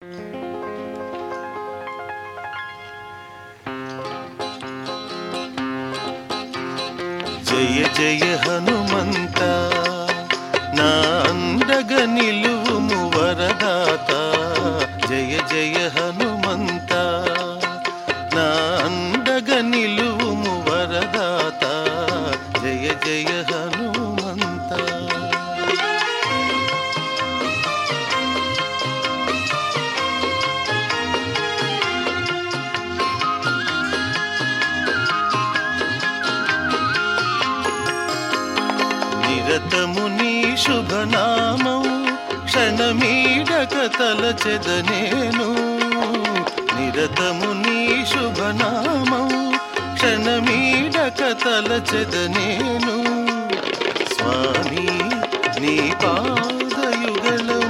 జయ జయ హనుమంత నా అండగ నిలువుము వరదాత జయ జయ హనుమంత నా అండగ నిలువుము వరదాత జయ జయ హనుమంత నిరతము నీ శుభనామం క్షణమీడక తలచెద నేను నిరతము నీ శుభనామం క్షణమీడక తలచెద నేను స్వామి నీ పాదయుగళం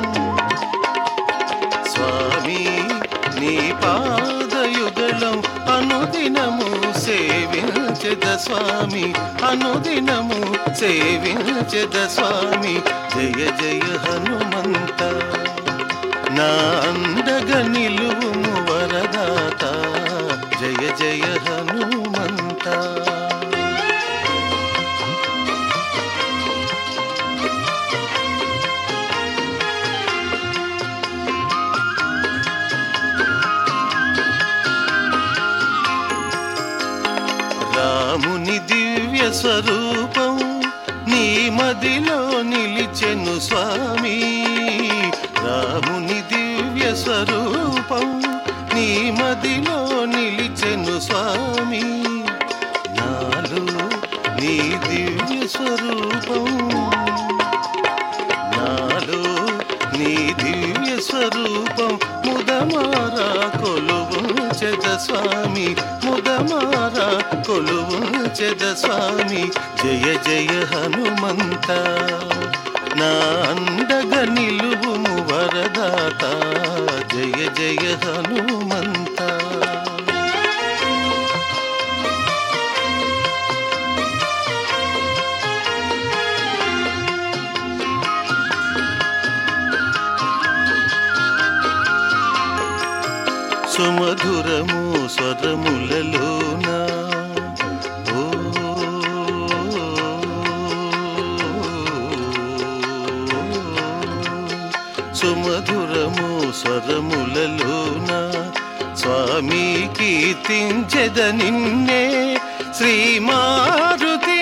స్వామి నీ పాదయుగళం అనుదినము సేవించద స్వామి అనుదినము సేవించద స్వామి జయ జయ హనుమంత నా అండగ నిలువుము వరదాత జయ జయ హనుమంత రాముని దివ్య స్వరూపం నీ మదిలో నిలిచెను స్వామి రాముని దివ్య స్వరూపం నీ మదిలో నిలిచెను స్వామి నాలో నీ దివ్య స్వరూపం నాలో నీ దివ్య స్వరూపం ముదమారా కొలువు చెద స్వామి ముదమారా కొలువు చెద స్వామి జయ జయ హనుమంత నా అండగ నిలువుము వరదాత జయ జయ హనుమంత సుమధురము స్వరములలోన ఓ సుమధురము స్వరములలోన స్వామి కీర్తించెద నిన్నే శ్రీ మారుతి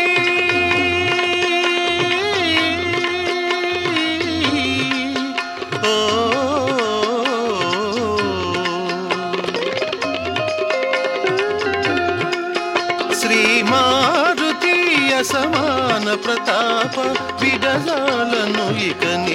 శ్రీ మారుతీయ సమాన ప్రతాప విడజాలను ఇక